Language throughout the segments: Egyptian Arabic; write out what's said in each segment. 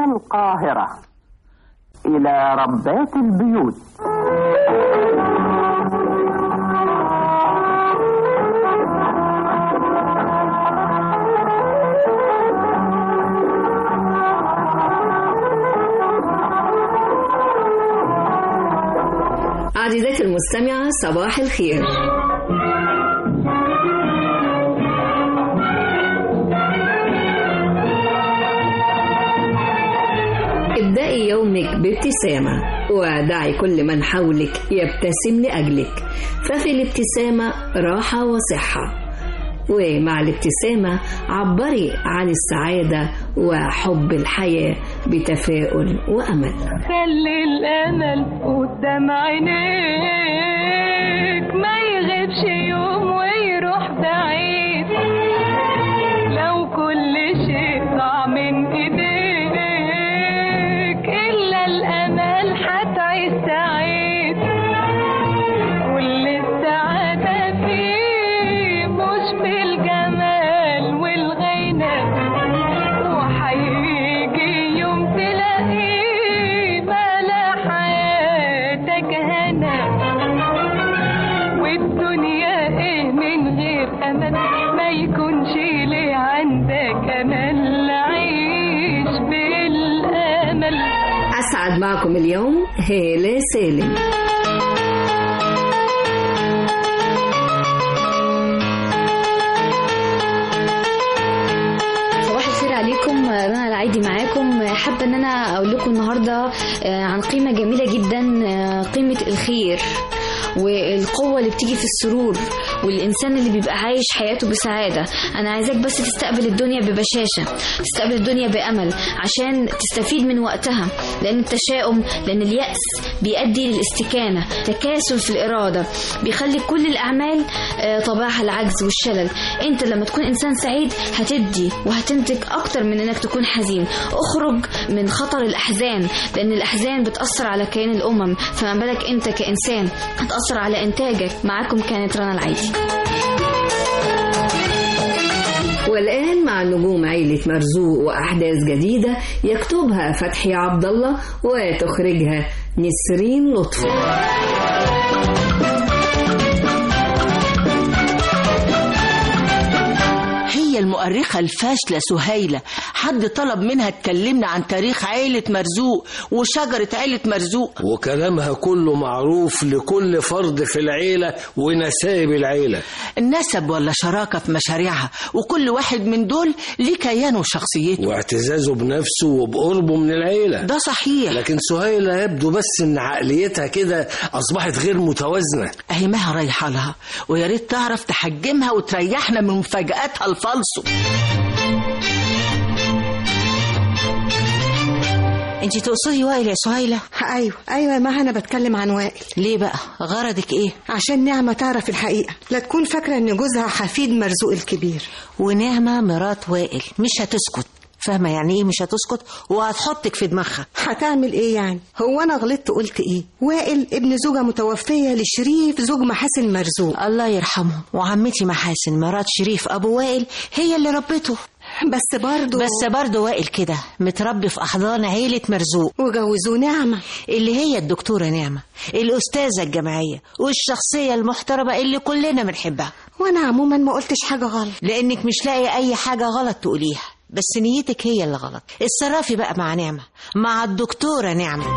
القاهرة إلى ربات البيوت عزيزتي المستمعة صباح الخير ابدأي يومك بابتسامة ودعي كل من حولك يبتسم لأجلك ففي الابتسامة راحة وصحة ومع الابتسامة عبري عن السعادة وحب الحياة بتفاؤل وأمل خلي الامل قدام عينيك ما يغيبش يوم ويروح بعيد لو كل شيء ضاع من ايديك الا الامل هتعيش سعيد كل السعادة فيه مش بالجمال والغنى وهيجي يوم تلاقيه ملا حياتك هنا والدنيا ايه من غير امل ما يكونش ليه عندك امل عيش بالامل أسعد معكم اليوم هالة سالم صباح الخير عليكم رنا العيدي معاكم حابة ان انا اقول لكم النهاردة آه، عن قيمة جميلة جدا آه، قيمة الخير والقوة اللي بتيجي في السرور والإنسان اللي بيبقى عايش حياته بسعادة أنا عايزاك بس تستقبل الدنيا ببشاشة تستقبل الدنيا بأمل عشان تستفيد من وقتها لأن التشاؤم لأن اليأس بيؤدي للاستكانة تكاسل في الإرادة بيخلي كل الأعمال آه، طبعها العجز والشلل أنت لما تكون إنسان سعيد هتدي وهتنتج أكتر من إنك تكون حزين اخرج من خطر الأحزان لأن الأحزان بتأثر على كيان الأمم فما بالك أنت كإنسان هتأثر على إنتاجك معاكم كانت رنا العيدي والآن مع نجوم عيلة مرزوق وأحداث جديدة يكتبها فتحي عبد الله وتخرجها نسرين لطفي هي المؤرخة الفاشلة سهيلة حد طلب منها تكلمنا عن تاريخ عيلة مرزوق وشجرة عيلة مرزوق وكلامها كله معروف لكل فرد في العيلة ونسائب العيلة نسب ولا شراكة في مشاريعها وكل واحد من دول ليه كيانه وشخصيته واعتزازه بنفسه وبقربه من العيلة ده صحيح لكن سهيلة يبدو بس ان عقليتها كده اصبحت غير متوازنة اهي مها رايحة لها ويا ريت تعرف تحجمها وتريحنا من مفاجآتها الفالصو انت تقصدي وائل يا سهيلة ايوه ايوه يا ما انا بتكلم عن وائل ليه بقى غرضك ايه عشان نعمه تعرف الحقيقه لا تكون فاكره ان جوزها حفيد مرزوق الكبير ونعمة مرات وائل مش هتسكت فاهمة يعني ايه مش هتسكت وهتحطك في دماغها هتعمل ايه يعني هو انا غلطت قلت ايه وائل ابن زوجة متوفية لشريف زوج محاسن مرزوق الله يرحمه وعمتي محاسن مرات شريف ابو وائل هي اللي ربته بس برضه بس برضه وائل كده متربي في احضان عيلة مرزوق وجوزوه نعمة اللي هي الدكتورة نعمة الأستاذة الجامعية والشخصية المحترمة اللي كلنا بنحبها وانا عموما ما قلتش حاجة غلط لأنك مش لاقي أي حاجة غلط تقوليها بس نيتك هي اللي غلط اتصرفي بقى مع نعمة مع الدكتورة نعمة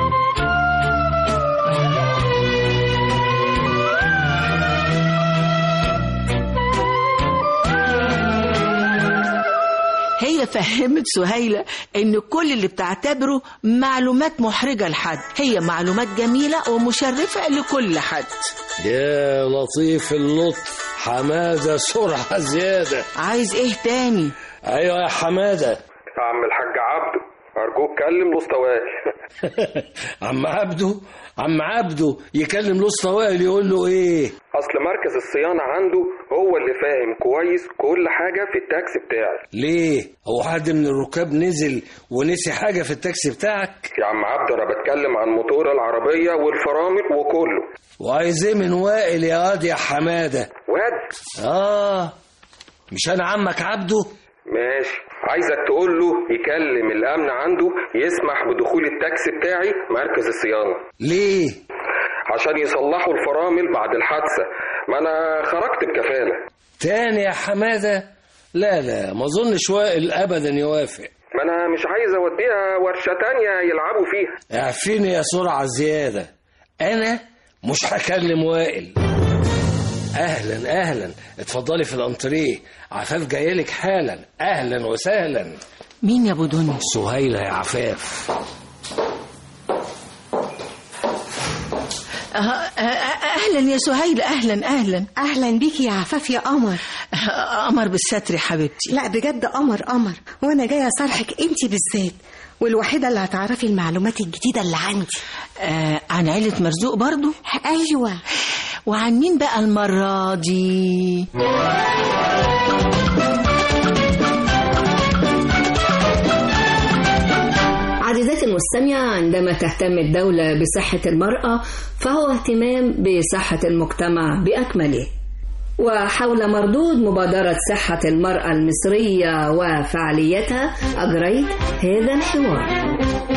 هي فهمت سهيلة ان كل اللي بتعتبره معلومات محرجة لحد هي معلومات جميلة ومشرفة لكل حد يا لطيف اللطف حمادة سرعة زيادة عايز ايه تاني ايوه يا حمادة عم الحاج عبده أرجوك كلم الأسطى وائل عم عبده عم عبده يكلم الاسطى وائل يقول له ايه أصل مركز الصيانة عنده هو اللي فاهم كويس كل حاجة في التاكسي بتاعي ليه هو حد من الركاب نزل ونسي حاجة في التاكسي بتاعك يا عم عبده أنا بتكلم عن موتور العربية والفرامل وكله وعايز ايه من وائل يا واد يا حمادة واد اه مش انا عمك عبده ماشي عايزك تقول له يكلم الامن عنده يسمح بدخول التاكسي بتاعي مركز الصيانه ليه عشان يصلحوا الفرامل بعد الحادثه ما انا خرجت بكفاله تاني يا حمادة لا لا ما اظنش وائل ابدا يوافق ما انا مش عايز اوديها ورشه تانية يلعبوا فيها اعفيني يا سرعة زيادة انا مش هكلم وائل اهلا اهلا اتفضلي في الانتريه عفاف جايلك حالا اهلا وسهلا مين يا ابو دنيا سهيلة يا عفاف أه- أه- اهلا يا سهيلة اهلا اهلا اهلا بيكي يا عفاف يا قمر قمر بالستر يا حبيبتي لا بجد قمر قمر وانا جايه اصارحك انت بالذات والوحيده اللي هتعرفي المعلومات الجديده اللي عندي آه عن عيلة مرزوق برضو ايوه وعن مين بقى المرة دي عزيزاتي المستمعة عندما تهتم الدولة بصحة المرأة فهو اهتمام بصحة المجتمع بأكمله وحول مردود مبادرة صحة المرأة المصرية وفعاليتها أجريت هذا الحوار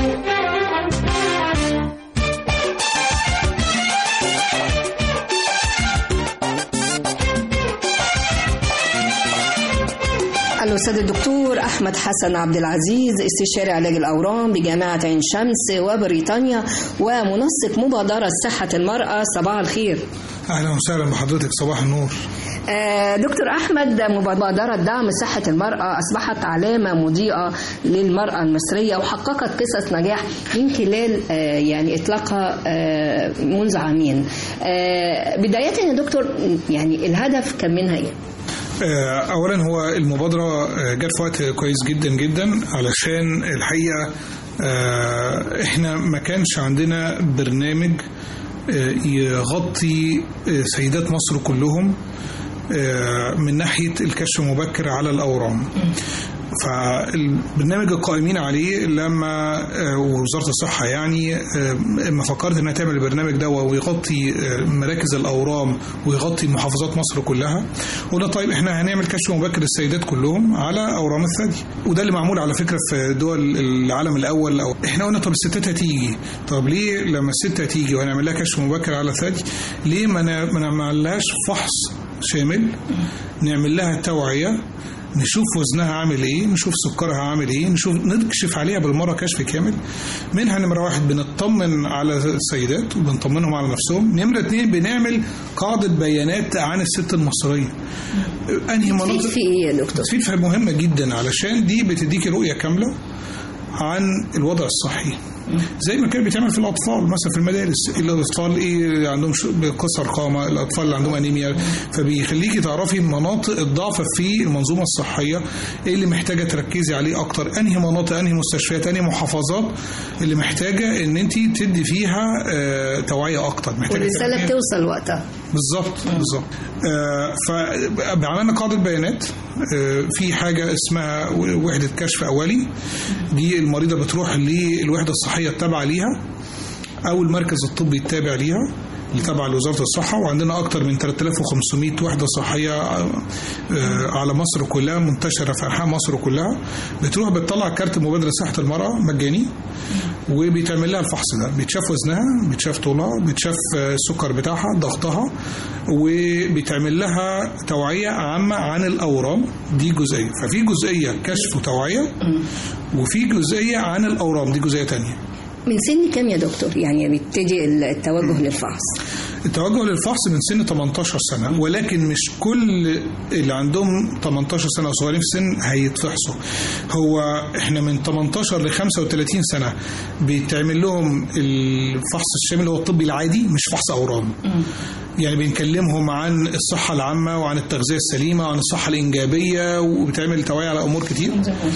الأستاذ الدكتور أحمد حسن عبد العزيز استشاري علاج الأورام بجامعة عين شمس وبريطانيا ومنسق مبادرة صحة المرأة صباح الخير اهلا وسهلا بحضرتك صباح النور آه، دكتور أحمد مبادرة دعم صحة المرأة أصبحت علامة مضيئة للمرأة المصرية وحققت قصص نجاح من خلال آه، يعني إطلاقها آه، منذ عامين آه، بداية يا دكتور يعني الهدف كان منها إيه؟ آه، اولا هو المبادره آه، جت في وقت كويس جدا جدا علشان الحقيقه آه، احنا ما كانش عندنا برنامج آه، يغطي آه، سيدات مصر كلهم آه، من ناحيه الكشف المبكر على الاورام فالبرنامج القائمين عليه لما آه، وزاره الصحه يعني آه، لما فكرت انها تعمل البرنامج ده ويغطي آه، مراكز الاورام ويغطي محافظات مصر كلها قلنا طيب احنا هنعمل كشف مبكر للسيدات كلهم على اورام الثدي وده اللي معمول على فكره في دول العالم الاول أو احنا قلنا طب الستات هتيجي طب ليه لما الست هتيجي وهنعمل لها كشف مبكر على الثدي ليه ما نا- ما نعملهاش فحص شامل نعمل لها توعيه نشوف وزنها عامل ايه نشوف سكرها عامل ايه نشوف نكشف عليها بالمره كشف كامل منها نمره واحد بنطمن على السيدات وبنطمنهم على نفسهم نمره اتنين بنعمل قاعده بيانات عن الست المصريه انهي مناطق في إيه يا دكتور؟ تفيد في مهمه جدا علشان دي بتديكي رؤيه كامله عن الوضع الصحي زي ما كان بيتعمل في الاطفال مثلا في المدارس الاطفال ايه اللي عندهم ش- قصر قامه الاطفال اللي عندهم انيميا فبيخليكي تعرفي مناطق الضعف في المنظومه الصحيه ايه اللي محتاجه تركزي عليه اكتر انهي مناطق انهي مستشفيات انهي محافظات اللي محتاجه ان انت تدي فيها آه توعيه اكتر محتاجه والرسالة تركزي- بتوصل وقتها بالظبط بالظبط آه فعملنا قاعده بيانات آه في حاجه اسمها وحده كشف اولي دي المريضه بتروح للوحده الصحيه التابعه ليها او المركز الطبي التابع ليها اللي تابع لوزاره الصحه وعندنا اكثر من 3500 وحده صحيه آه، آه، على مصر كلها منتشره في انحاء مصر كلها بتروح بتطلع كارت مبادره صحه المراه مجاني وبيتعمل لها الفحص ده بيتشاف وزنها بيتشاف طولها بيتشاف آه، السكر بتاعها ضغطها وبيتعمل لها توعيه عامه عن الاورام دي جزئيه ففي جزئيه كشف وتوعيه وفي جزئيه عن الاورام دي جزئيه تانية من سن كام يا دكتور؟ يعني بيبتدي التوجه للفحص التوجه للفحص من سن 18 سنة ولكن مش كل اللي عندهم 18 سنة وصغيرين في السن هيتفحصوا هو احنا من 18 ل 35 سنة بيتعمل لهم الفحص الشامل اللي هو الطبي العادي مش فحص أورام يعني بنكلمهم عن الصحة العامة وعن التغذية السليمة وعن الصحة الإنجابية وبتعمل توعية على أمور كتير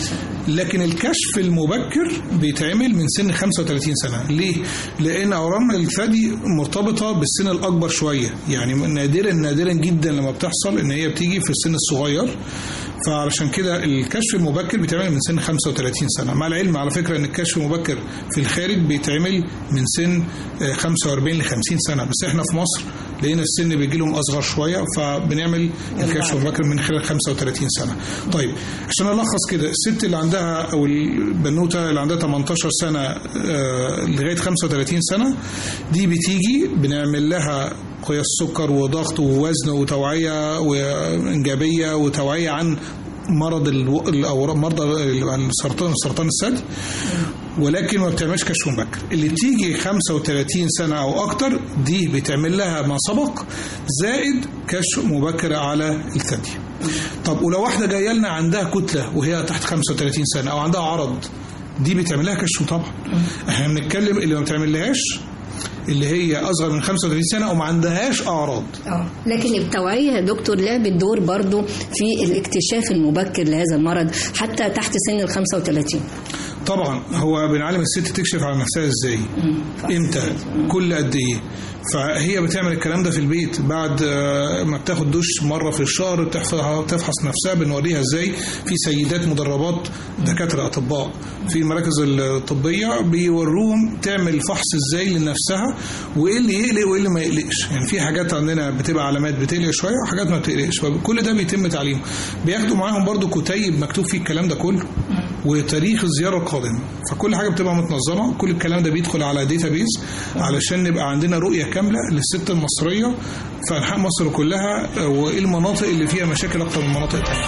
لكن الكشف المبكر بيتعمل من سن 35 سنة ليه؟ لأن أورام الثدي مرتبطة بالسن الأكبر شوية يعني نادرا نادرا جدا لما بتحصل إن هي بتيجي في السن الصغير فعلشان كده الكشف المبكر بيتعمل من سن 35 سنه مع العلم على فكره ان الكشف المبكر في الخارج بيتعمل من سن آه، 45 ل 50 سنه بس احنا في مصر لقينا السن بيجي لهم اصغر شويه فبنعمل الكشف المبكر من خلال 35 سنه طيب عشان الخص كده الست اللي عندها او البنوته اللي عندها 18 سنه آه، لغايه 35 سنه دي بتيجي بنعمل لها قياس سكر وضغط ووزن وتوعيه وانجابيه وتوعيه عن مرض الو- الاورام مرضى السرطان سرطان الثدي ولكن ما بتعملش كشف مبكر اللي بتيجي 35 سنه او اكتر دي بتعمل لها ما سبق زائد كشف مبكر على الثدي طب ولو واحده جايه لنا عندها كتله وهي تحت 35 سنه او عندها عرض دي بتعمل لها كشف طبعا احنا بنتكلم اللي ما بتعملهاش اللي هي اصغر من 35 سنه وما عندهاش اعراض اه لكن التوعية يا دكتور لعبت دور برضو في الاكتشاف المبكر لهذا المرض حتى تحت سن ال 35 طبعا هو بنعلم الست تكشف على نفسها ازاي امتى كل قد ايه فهي بتعمل الكلام ده في البيت بعد آه، ما بتاخد دش مره في الشهر بتحف- تفحص نفسها بنوريها ازاي في سيدات مدربات دكاتره اطباء في المراكز الطبيه بيوروهم تعمل فحص ازاي لنفسها وايه اللي يقلق وايه اللي ما يقلقش يعني في حاجات عندنا بتبقى علامات بتقلق شويه وحاجات ما بتقلقش فكل ده بيتم تعليمه بياخدوا معاهم برضو كتيب مكتوب فيه الكلام ده كله وتاريخ الزياره القادمه فكل حاجه بتبقى متنظمه كل الكلام ده بيدخل على داتا بيز علشان نبقى عندنا رؤيه كامله للست المصريه في انحاء مصر كلها آه، وايه المناطق اللي فيها مشاكل اكتر من مناطق تانية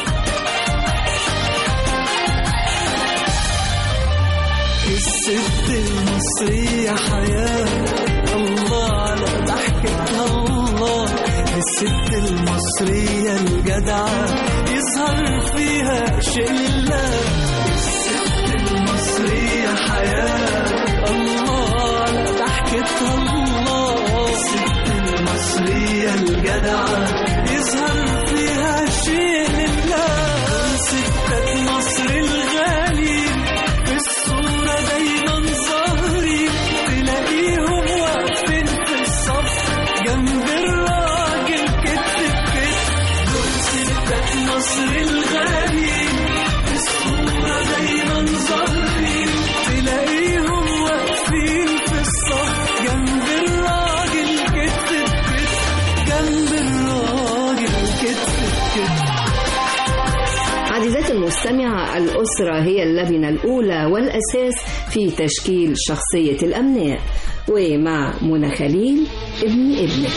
الست المصرية حياة الله على ضحكتها الله الست المصرية الجدعة يظهر فيها شيء لله الست المصرية حياة الله على ضحكتها الله الست المصرية الجدعة يظهر فيها شيء لله ستات مصر الغالي في الصورة دايما ظاهرين تلاقيهم واقفين في الصف جنب الراجل كتف بكتف دول ستات مصر الغاليين في الصورة دايما ظاهرين تلاقيهم واقفين في الصف جنب الراجل كتف بكتف جنب الراجل كتف بكتف عزيزاتي المستمعة الأسرة هي اللبنة الأولى والأساس في تشكيل شخصية الأبناء ومع منى خليل ابن ابنك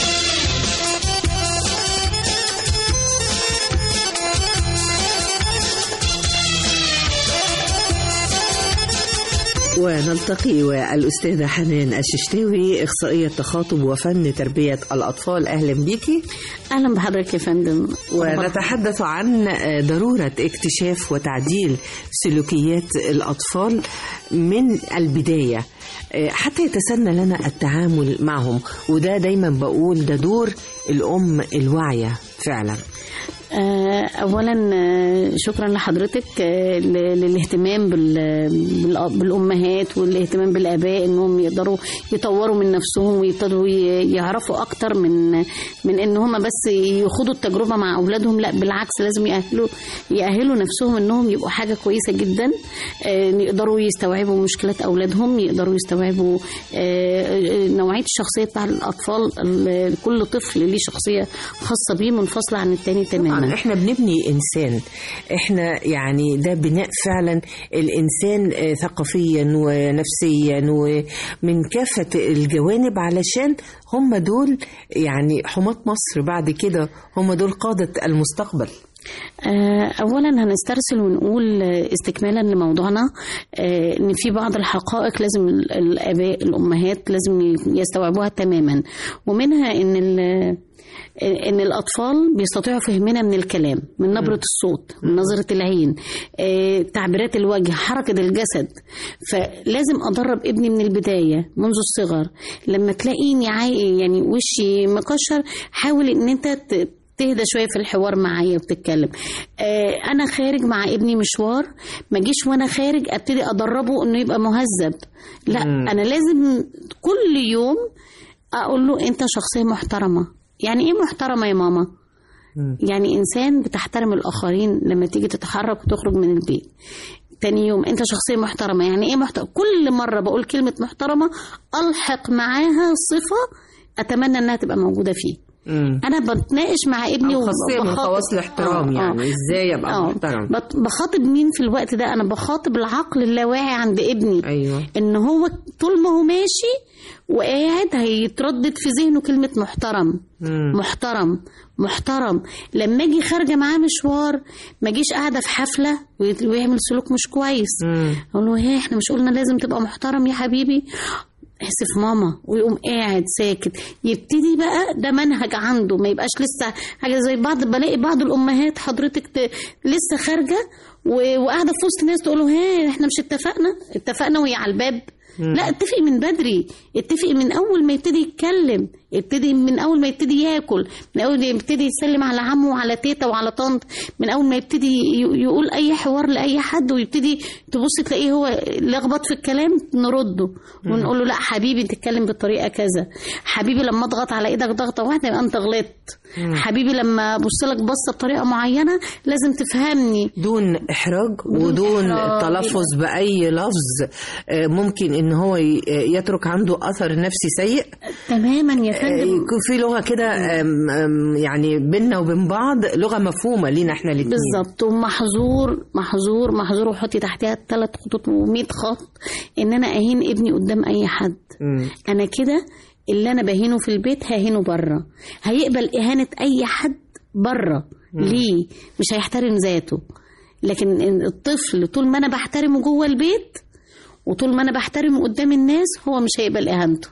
ونلتقي والأستاذة حنان الششتاوي إخصائية تخاطب وفن تربية الأطفال أهلا بيكي اهلا بحضرتك يا فندم ونتحدث عن ضرورة اكتشاف وتعديل سلوكيات الأطفال من البداية حتى يتسنى لنا التعامل معهم وده دايما بقول ده دور الأم الواعية فعلا آه، اولا آه، شكرا لحضرتك آه، ل- للاهتمام بال- بالأ- بالامهات والاهتمام بالاباء انهم يقدروا يطوروا من نفسهم ويقدروا ي- يعرفوا اكتر من من ان هم بس يخوضوا التجربه مع اولادهم لا بالعكس لازم يأهلوا يأهلوا نفسهم انهم يبقوا حاجه كويسه جدا آه، يقدروا يستوعبوا مشكلات اولادهم يقدروا يستوعبوا آه، نوعيه الشخصيه بتاع الاطفال ال- كل طفل ليه شخصيه خاصه بيه منفصله عن التاني تماما طبعا احنا بنبني انسان احنا يعني ده بناء فعلا الانسان آه، ثقافيا ونفسيا ومن كافه الجوانب علشان هم دول يعني حماة مصر بعد كده هم دول قادة المستقبل آه، اولا هنسترسل ونقول آه، استكمالا لموضوعنا آه، ان في بعض الحقائق لازم ال- الاباء الامهات لازم ي- يستوعبوها تماما ومنها ان ال- ان الاطفال بيستطيعوا فهمنا من الكلام من نبره الصوت من نظره العين آه، تعبيرات الوجه حركه الجسد فلازم ادرب ابني من البدايه منذ الصغر لما تلاقيني عاي- يعني وشي مكشر حاول ان انت ت- تهدى شويه في الحوار معايا وبتتكلم آه انا خارج مع ابني مشوار ما اجيش وانا خارج ابتدي ادربه انه يبقى مهذب لا مم. انا لازم كل يوم اقول له انت شخصيه محترمه يعني ايه محترمه يا ماما يعني انسان بتحترم الاخرين لما تيجي تتحرك وتخرج من البيت تاني يوم انت شخصيه محترمه يعني ايه محترمه كل مره بقول كلمه محترمه الحق معاها صفه اتمنى انها تبقى موجوده فيه انا بتناقش مع ابني أو خاصية من وبخاطب- خواص الاحترام آه، يعني آه. ازاي ابقى آه. محترم بت- بخاطب مين في الوقت ده انا بخاطب العقل اللاواعي عند ابني ايوه ان هو طول ما هو ماشي وقاعد هيتردد في ذهنه كلمه محترم مم. محترم محترم لما اجي خارجه معاه مشوار ما اجيش قاعده في حفله وي- ويعمل سلوك مش كويس اقول له هي احنا مش قلنا لازم تبقى محترم يا حبيبي اسف ماما ويقوم قاعد ساكت يبتدي بقى ده منهج عنده ما يبقاش لسه حاجه زي بعض بلاقي بعض الامهات حضرتك ت... لسه خارجه و... وقاعده في وسط ناس تقول له ها احنا مش اتفقنا اتفقنا وهي على الباب مم. لا اتفقي من بدري اتفقي من اول ما يبتدي يتكلم ابتدي من اول ما يبتدي ياكل من اول ما يبتدي يسلم على عمه وعلى تيتا وعلى طنط من اول ما يبتدي ي- يقول اي حوار لاي حد ويبتدي تبص تلاقيه هو لخبط في الكلام نرده ونقول له لا حبيبي انت تتكلم بالطريقه كذا حبيبي لما اضغط على ايدك ضغطه واحده يبقى انت غلطت مم. حبيبي لما ابص لك بصه بطريقه معينه لازم تفهمني دون احراج ودون إحراج. تلفظ باي لفظ آه، ممكن ان هو ي- يترك عنده اثر نفسي سيء تماما يا فندم يكون في لغه كده آم، آم، يعني بيننا وبين بعض لغه مفهومه لينا احنا الاثنين بالظبط ومحظور محظور محظور وحطي تحتها ثلاث خطوط و100 خط ان انا اهين ابني قدام اي حد انا كده اللي انا بهينه في البيت ههينه بره هيقبل اهانه اي حد بره مم. ليه مش هيحترم ذاته لكن الطفل طول ما انا بحترمه جوه البيت وطول ما انا بحترمه قدام الناس هو مش هيقبل اهانته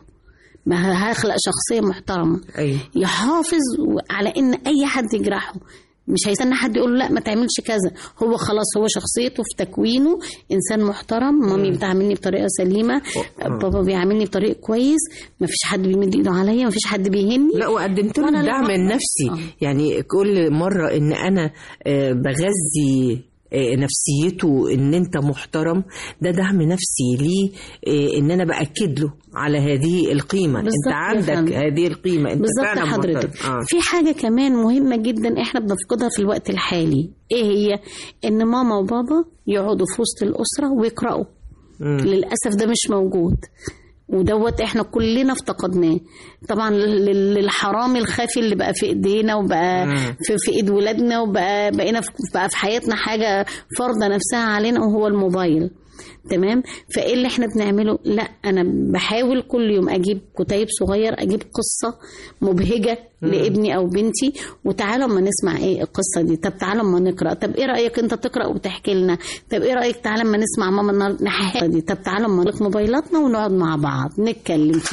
ما هخلق شخصيه محترمه ايوه يحافظ على ان اي حد يجرحه مش هيستنى حد يقول له لا ما تعملش كذا هو خلاص هو شخصيته في تكوينه انسان محترم مامي بتعاملني بطريقه سليمه بابا بيعاملني بطريقه كويس ما فيش حد بيمد ايده عليا ما فيش حد بيهني لا وقدمت له وأنا الدعم لا- النفسي يعني كل مرة ان انا آه، بغذي آه، نفسيته ان انت محترم ده دعم نفسي ليه آه، ان انا باكد له على هذه القيمه انت بالظبط يا عندك فندم. هذه القيمه انت بالظبط فعلا حضرتك محترم. آه. في حاجة كمان مهمة جدا احنا بنفقدها في الوقت الحالي ايه هي ان ماما وبابا يقعدوا في وسط الأسرة ويقرأوا للأسف ده مش موجود ودوت احنا كلنا افتقدناه طبعا لل- للحرام الخفي اللي بقى في ايدينا وبقى مم. في, في ايد ولادنا وبقى بقينا في بقى في حياتنا حاجه فرضه نفسها علينا وهو الموبايل تمام فايه اللي احنا بنعمله لا انا بحاول كل يوم اجيب كتيب صغير اجيب قصه مبهجه مم. لابني او بنتي وتعالوا اما نسمع ايه القصه دي طب تعالوا اما نقرا طب ايه رايك انت تقرا وتحكي لنا طب ايه رايك تعالى اما نسمع ماما النهارده نحكي دي طب تعالوا اما نلقي موبايلاتنا ونقعد مع بعض نتكلم فيه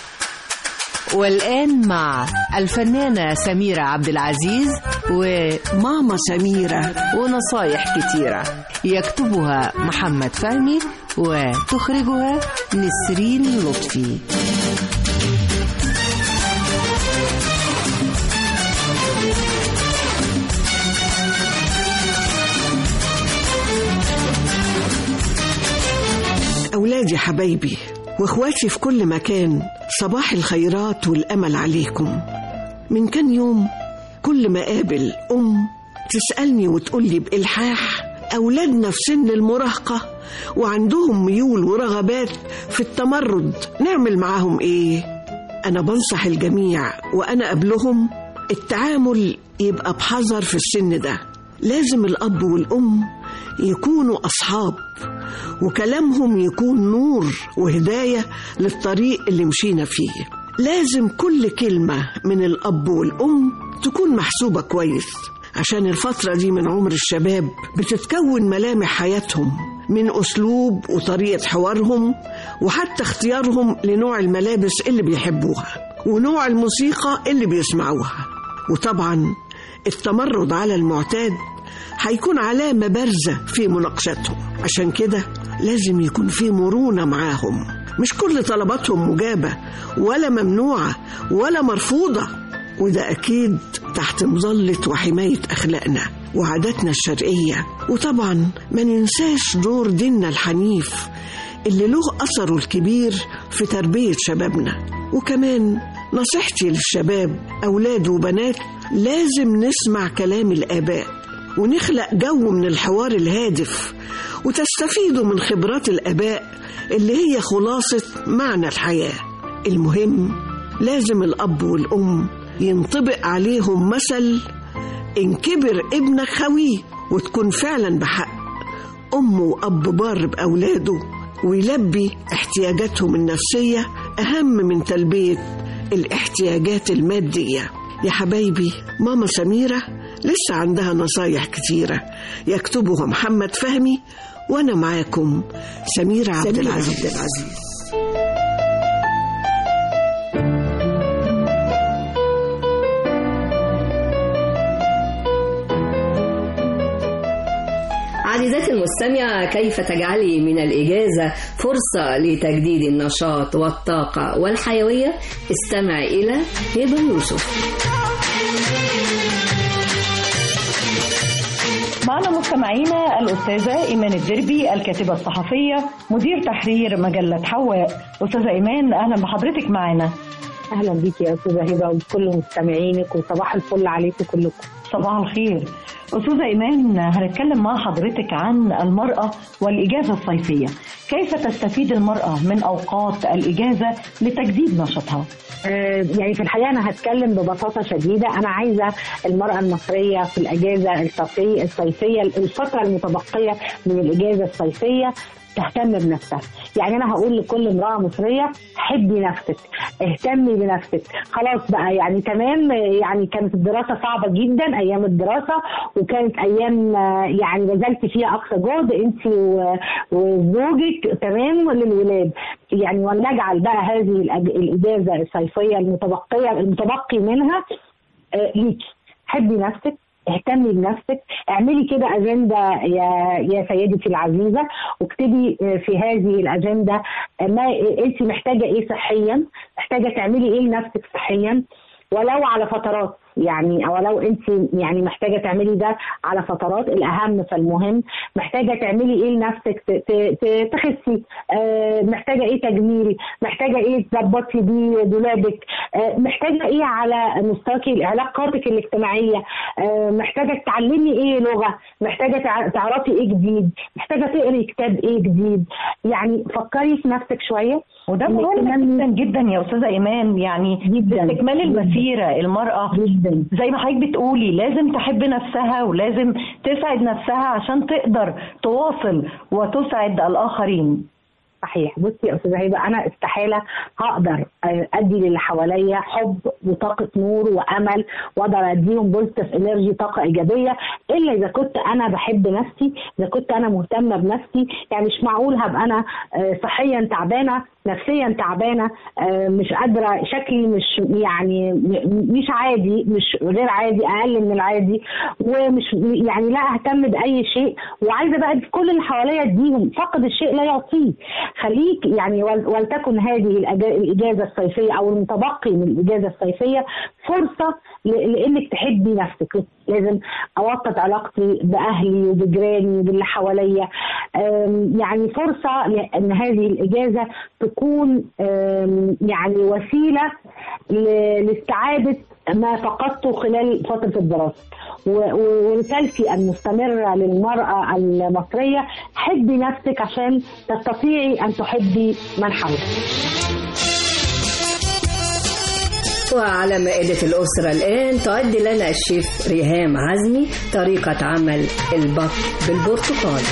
والآن مع الفنانة سميرة عبد العزيز وماما سميرة ونصايح كتيرة يكتبها محمد فهمي وتخرجها نسرين لطفي أولادي حبايبي وإخواتي في كل مكان صباح الخيرات والأمل عليكم من كام يوم كل ما قابل أم تسألني وتقولي بإلحاح أولادنا في سن المراهقة وعندهم ميول ورغبات في التمرد نعمل معاهم إيه؟ أنا بنصح الجميع وأنا قبلهم التعامل يبقى بحذر في السن ده لازم الأب والأم يكونوا أصحاب وكلامهم يكون نور وهداية للطريق اللي مشينا فيه لازم كل كلمة من الأب والأم تكون محسوبة كويس عشان الفترة دي من عمر الشباب بتتكون ملامح حياتهم من أسلوب وطريقة حوارهم وحتى اختيارهم لنوع الملابس اللي بيحبوها ونوع الموسيقى اللي بيسمعوها وطبعا التمرد على المعتاد هيكون علامة بارزة في مناقشتهم عشان كده لازم يكون في مرونة معاهم مش كل طلباتهم مجابة ولا ممنوعة ولا مرفوضة وده أكيد تحت مظلة وحماية أخلاقنا وعاداتنا الشرقية وطبعا ما ننساش دور ديننا الحنيف اللي له أثره الكبير في تربية شبابنا وكمان نصيحتي للشباب أولاد وبنات لازم نسمع كلام الآباء ونخلق جو من الحوار الهادف وتستفيدوا من خبرات الآباء اللي هي خلاصة معنى الحياة المهم لازم الأب والأم ينطبق عليهم مثل إن كبر ابنك خويه وتكون فعلا بحق أم وأب بار بأولاده ويلبي احتياجاتهم النفسية أهم من تلبية الاحتياجات المادية يا حبايبي ماما سميرة لسه عندها نصايح كتيرة يكتبها محمد فهمي وأنا معاكم سميرة عبد العزيز, عبد العزيز. عزيزتي المستمعة كيف تجعلي من الإجازة فرصة لتجديد النشاط والطاقة والحيوية استمع إلى هبة يوسف معنا مستمعينا الأستاذة إيمان الدربي الكاتبة الصحفية مدير تحرير مجلة حواء أستاذة إيمان أهلا بحضرتك معنا اهلا بيكي يا استاذه هبه وكل مستمعينك وصباح الفل عليكم كلكم صباح الخير أستاذة إيمان هنتكلم مع حضرتك عن المرأة والإجازة الصيفية كيف تستفيد المرأة من أوقات الإجازة لتجديد نشاطها؟ آه، يعني في الحقيقه انا هتكلم ببساطه شديده انا عايزه المراه المصريه في الاجازه الصيفيه الصيفيه الفتره المتبقيه من الاجازه الصيفيه تهتم بنفسها يعني انا هقول لكل امراه مصريه حبي نفسك اهتمي بنفسك خلاص بقى يعني تمام يعني كانت الدراسه صعبه جدا ايام الدراسه وكانت ايام يعني بذلت فيها اقصى جهد انت وزوجك تمام للولاد يعني ولنجعل بقى هذه الاجازه الصيفيه المتبقيه المتبقي منها ليكي حبي نفسك اهتمي بنفسك اعملي كده اجنده يا يا سيدتي العزيزه واكتبي في هذه الاجنده ما انت محتاجه ايه صحيا محتاجه تعملي ايه لنفسك صحيا ولو على فترات يعني او لو انت يعني محتاجه تعملي ده على فترات الاهم فالمهم محتاجه تعملي ايه لنفسك تخسي آه محتاجه ايه تجميل محتاجه ايه تظبطي بيه دولابك آه محتاجه ايه على مستوى علاقاتك الاجتماعيه آه محتاجه تتعلمي ايه لغه محتاجه تعرفي ايه جديد محتاجه تقري كتاب ايه جديد يعني فكري في نفسك شويه وده مهم جدا جدا يا استاذه ايمان يعني جدا استكمال المسيره المراه جدا زي ما حضرتك بتقولي لازم تحب نفسها ولازم تسعد نفسها عشان تقدر تواصل وتسعد الاخرين صحيح بصي يا استاذه هبه انا استحاله هقدر ادي للي حواليا حب وطاقه نور وامل واقدر اديهم بوزيتيف انرجي طاقه ايجابيه الا اذا كنت انا بحب نفسي اذا كنت انا مهتمه بنفسي يعني مش معقول هبقى انا صحيا تعبانه نفسيا تعبانه مش قادره شكلي مش يعني مش عادي مش غير عادي اقل من العادي ومش يعني لا اهتم باي شيء وعايزه بقى كل اللي حواليا اديهم فقد الشيء لا يعطيه خليك يعني ولتكن هذه الاجازه الصيفيه او المتبقي من الاجازه الصيفيه فرصه لانك تحبي نفسك لازم اوطد علاقتي باهلي وبجيراني وباللي حواليا يعني فرصه ان هذه الاجازه تكون يعني وسيله لاستعاده ما فقدته خلال فتره الدراسه ورسالتي المستمره للمراه المصريه حبي نفسك عشان تستطيعي ان تحبي من حولك وعلى مائدة الأسرة الآن تعد لنا الشيف ريهام عزمي طريقة عمل البط بالبرتقال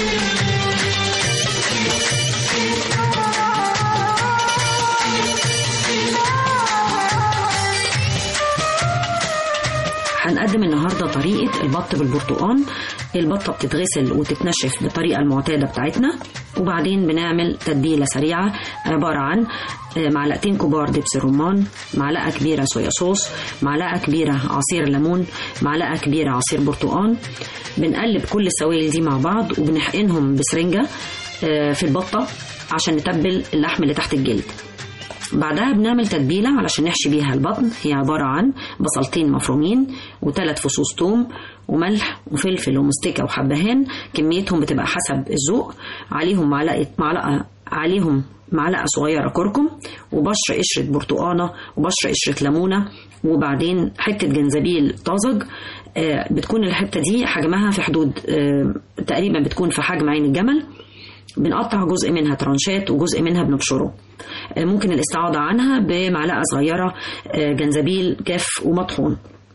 هنقدم النهارده طريقه البط بالبرتقال البطه بتتغسل وتتنشف بالطريقه المعتاده بتاعتنا وبعدين بنعمل تتبيله سريعه عباره عن معلقتين كبار دبس رمان معلقه كبيره صويا صوص معلقه كبيره عصير ليمون معلقه كبيره عصير برتقال بنقلب كل السوائل دي مع بعض وبنحقنهم بسرنجه في البطه عشان نتبل اللحم اللي تحت الجلد بعدها بنعمل تتبيلة علشان نحشي بيها البطن هي عبارة عن بصلتين مفرومين وثلاث فصوص توم وملح وفلفل ومستكة وحبهان كميتهم بتبقى حسب الذوق عليهم معلقة معلقة عليهم معلقة صغيرة كركم وبشر قشرة برتقانة وبشر قشرة ليمونة وبعدين حتة جنزبيل طازج آه، بتكون الحتة دي حجمها في حدود آه، تقريبا بتكون في حجم عين الجمل بنقطع جزء منها ترانشات وجزء منها بنبشره آه، ممكن الاستعاضة عنها بمعلقة صغيرة آه، جنزبيل جاف ومطحون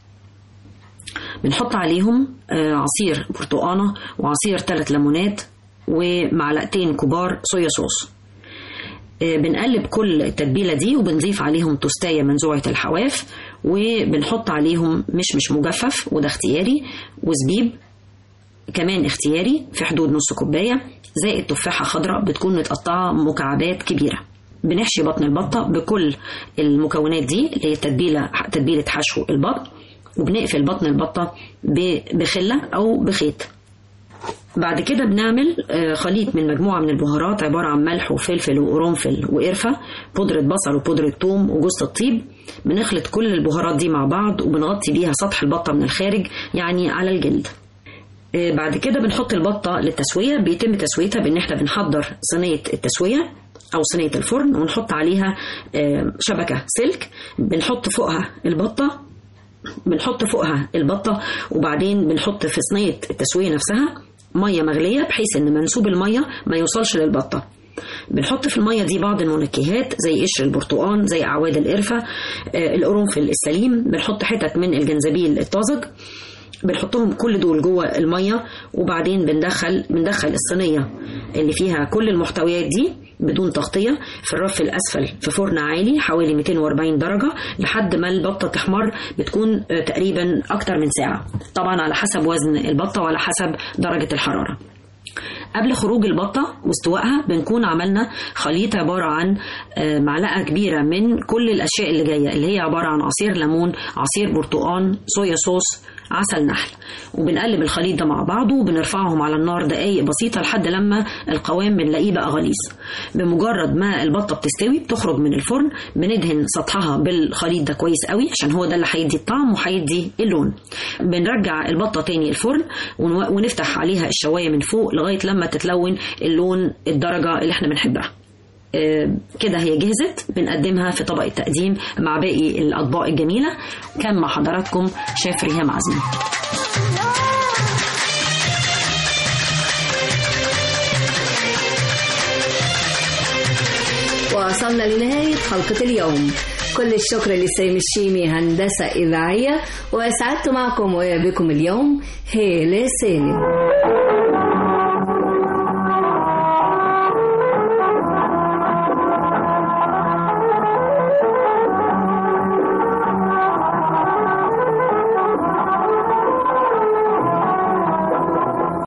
بنحط عليهم آه، عصير برتقانة وعصير ثلاث ليمونات ومعلقتين كبار صويا صوص آه، بنقلب كل التتبيلة دي وبنضيف عليهم توستاية منزوعة الحواف وبنحط عليهم مشمش مجفف وده اختياري وزبيب كمان اختياري في حدود نص كوباية زائد تفاحة خضراء بتكون متقطعة مكعبات كبيرة بنحشي بطن البطة بكل المكونات دي اللي هي تتبيلة تتبيلة حشو البط وبنقفل بطن البطة ب- بخلة أو بخيط بعد كده بنعمل آه، خليط من مجموعة من البهارات عبارة عن ملح وفلفل وقرنفل وقرفة بودرة بصل وبودرة ثوم وجوز الطيب بنخلط كل البهارات دي مع بعض وبنغطي بيها سطح البطة من الخارج يعني على الجلد آه، بعد كده بنحط البطة للتسوية بيتم تسويتها بان احنا بنحضر صينية التسوية او صينية الفرن ونحط عليها آه، شبكة سلك بنحط فوقها البطة بنحط فوقها البطة وبعدين بنحط في صينية التسوية نفسها مية مغلية بحيث ان منسوب المية ما يوصلش للبطة بنحط في المية دي بعض المنكهات زي قشر البرتقال زي أعواد القرفة آه، القرنفل السليم بنحط حتت من الجنزبيل الطازج بنحطهم كل دول جوه الميه وبعدين بندخل بندخل الصينيه اللي فيها كل المحتويات دي بدون تغطيه في الرف الاسفل في فرن عالي حوالي 240 درجه لحد ما البطه تحمر بتكون آه، تقريبا اكتر من ساعه طبعا على حسب وزن البطه وعلى حسب درجه الحراره قبل خروج البطة واستوائها بنكون عملنا خليط عبارة عن آه، معلقة كبيرة من كل الأشياء اللي جاية اللي هي عبارة عن عصير ليمون عصير برتقان صويا صوص عسل نحل وبنقلب الخليط ده مع بعضه وبنرفعهم على النار دقايق بسيطة لحد لما القوام بنلاقيه بقى غليظ بمجرد ما البطة بتستوي بتخرج من الفرن بندهن سطحها بالخليط ده كويس قوي عشان هو ده اللي هيدي الطعم وهيدي اللون بنرجع البطة تاني الفرن ونو- ونفتح عليها الشواية من فوق لغاية لما تتلون اللون الدرجة اللي احنا بنحبها آه، كده هي جهزت بنقدمها في طبق التقديم مع باقي الأطباق الجميلة كان مع حضراتكم شيف ريهام عزمي وصلنا لنهاية حلقة اليوم كل الشكر لسامي الشيمي هندسة إذاعية وسعدت معكم وبكم اليوم هيلة سالم